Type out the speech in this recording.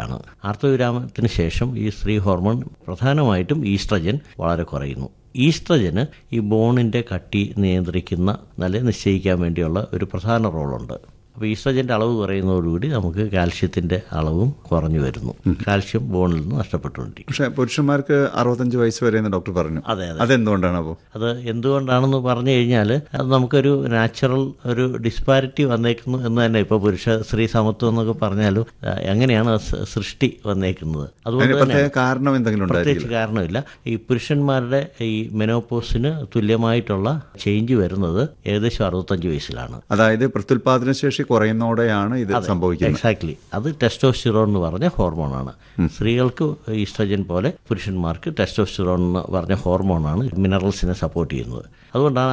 ആണ് ആർത്തവിരാമത്തിന് ശേഷം ഈ സ്ത്രീ ഹോർമോൺ പ്രധാനമായിട്ടും ഈസ്ട്രജൻ വളരെ കുറയുന്നു ഈസ്ട്രജന് ഈ ബോണിൻ്റെ കട്ടി നിയന്ത്രിക്കുന്ന നല്ല നിശ്ചയിക്കാൻ വേണ്ടിയുള്ള ഒരു പ്രധാന റോളുണ്ട് അപ്പോൾ ഈസ്ട്രജൻ്റെ അളവ് കുറയുന്നതോടുകൂടി നമുക്ക് കാൽഷ്യത്തിൻ്റെ അളവും കുറഞ്ഞു വരുന്നു കാൽഷ്യം ബോണിൽ നിന്ന് നഷ്ടപ്പെട്ടുകൊണ്ടിരിക്കും പക്ഷെ പുരുഷന്മാർക്ക് അറുപത്തഞ്ച് വയസ്സ് വരെ എന്ന് ഡോക്ടർ പറഞ്ഞു അതെ അതെ അതെന്തുകൊണ്ടാണ് അപ്പോൾ അത് എന്തുകൊണ്ടാണെന്ന് പറഞ്ഞു കഴിഞ്ഞാൽ അത് നമുക്കൊരു നാച്ചുറൽ ഒരു ഡിസ്പാരിറ്റി വന്നേക്കുന്നു എന്ന് തന്നെ ഇപ്പോൾ പുരുഷ സ്ത്രീ സമത്വം എന്നൊക്കെ പറഞ്ഞാലും ആ, എങ്ങനെയാണ് സ- സൃഷ്ടി വന്നേക്കുന്നത് അതുകൊണ്ട് അതിന് തന്നെ പ്രത്യേക കാരണം എന്തെങ്കിലും ഉണ്ടായിരിക്കും പ്രത്യേകിച്ച് കാരണമില്ല ഈ പുരുഷന്മാരുടെ ഈ മെനോപോസിന് തുല്യമായിട്ടുള്ള ചേഞ്ച് വരുന്നത് ഏകദേശം അറുപത്തഞ്ച് വയസ്സിലാണ് അതായത് പ്രത്യുൽപാദന ശേഷി കുറയുന്നതോടെയാണ് ഇത് സംഭവിക്കുന്നത് എക്സാക്ട്ലി അത് ടെസ്റ്റോസ്റ്റിറോൺ എന്ന് പറഞ്ഞ ഹോർമോണാണ് സ്ത്രീകൾക്ക് ഈസ്ട്രജൻ പോലെ പുരുഷന്മാർക്ക് ടെസ്റ്റോസ്റ്റിറോൺ എന്ന് പറഞ്ഞ ഹോർമോണാണ് മിനറൽസിനെ സപ്പോർട്ട് ചെയ്യുന്നത് അതുകൊണ്ടാണ്